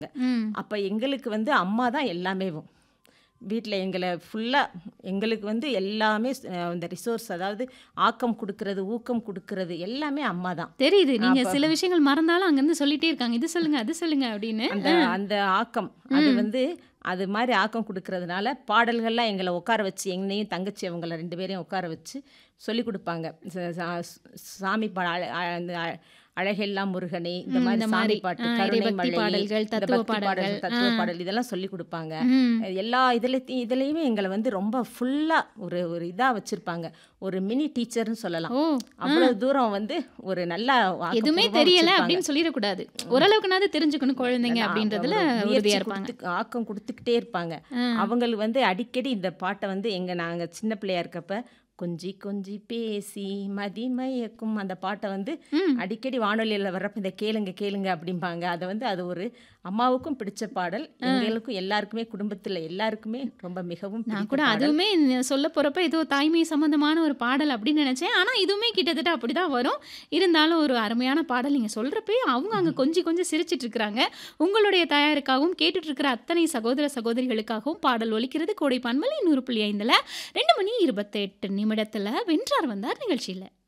ம். அப்ப எங்களுக்கு வந்து அம்மா தான் எல்லாமேவும். வீட்ல எங்கள ஃபுல்லா எங்களுக்கு வந்து எல்லாமே ஸ் அ இந்த ரிசோர்ஸ் அதாவது ஆக்கம் குடுக்குறது, ஊக்கம் குடுக்குறது எல்லாமே அம்மா தான். தெரியுது. நீங்க அப்ப சில விஷயங்கள் மறந்தாலும் அங்கருந்து சொல்லிட்டே இருக்காங்க. இது சொல்லுங்க, அது சொல்லுங்க அப்படின்னு. அந்த அ. அந்த ஆக்கம் அது ம். வந்து அது மாரி ஆக்கம் குடுக்குறதுனால பாடல்கள்லாம் எங்கள உட்கார வச்சு என்னையும் தங்கச்சி அவங்கள 2 பேரையும் உட்கார வச்சு சொல்லிக் குடுப்பாங்க. ச சா சாமி பா அ அ அந்த அ அழகெல்லாம் முருகனே இந்த ம். மாரி இந்த சாமி மாரி பாட்டு, அ கருணை இறைபக்தி மழையே, பாடல்கள், இந்த தத்துவ பக்தி பாடல், பாடல்கள். தத்துவ அ. பாடல் இதெல்லாம் சொல்லிக் குடுப்பாங்க. ம். எல்லா இதுலத்தி இதுலயுமே எங்கள வந்து ரொம்ப ஃபுல்லா ஒரு ஒரு இதா வச்சிருப்பாங்க. ஒரு மினி டீச்சர்ன்னு சொல்லலாம். ஓ! அ. அவ்வளவு தூரம் வந்து ஒரு நல்லா எதுவுமே ஆக்கப்பூர்வமா தெரியல வச்சிருப்பாங்க. அப்படின்னு சொல்லிறக்கூடாது. ஓரளவுக்குனாவது தெரிஞ்சுக்கணும் குழந்தைங்க அ அப்படின்றதுல ஒரு உறுதியா முயற்சி இருப்பாங்க. குடுத்து ஆக்கம் குடுத்துக்கிட்டே இருப்பாங்க. அ. அவங்களுக்கு வந்து அடிக்கடி இந்த பாட்ட வந்து எங்க நாங்க சின்ன பிள்ளையா இருக்கப்ப கொஞ்சி கொஞ்சி பேசி மதி மயக்கும் அந்த பாட்ட வந்து ம். அடிக்கடி வானொலியில வர்றப்ப இத கேளுங்க கேளுங்க அப்படிம்பாங்க. அத வந்து அது ஒரு அம்மாவுக்கும் பிடிச்ச பாடல். அ. எங்களுக்கும் எல்லாருக்குமே குடும்பத்துல எல்லாருக்குமே ரொம்ப மிகவும் நான் பிடித்த கூட பாடல். அதுவுமே ந சொல்ல போறப்ப ஏதோ தாய்மை சம்மந்தமான ஒரு பாடல் அப்படின்னு நெனச்சேன். ஆனா இதுவுமே கிட்டத்தட்ட அப்படிதான் வரும். இருந்தாலும் ஒரு அருமையான பாடல் நீங்க சொல்றப்பயே அவங்க அங்க கொஞ்சி கொஞ்சம் சிரிச்சுட்டு இருக்கிறாங்க. உங்களுடைய தாயாருக்காகவும் கேட்டுட்டு இருக்கிற அத்தனை சகோதர சகோதரிகளுக்காகவும் பாடல் ஒலிக்கிறது கோடை பண்பலை 100.5ல 2 மணி 28 நிமிடத்துல வென்றார் வந்தார் நிகழ்ச்சியில.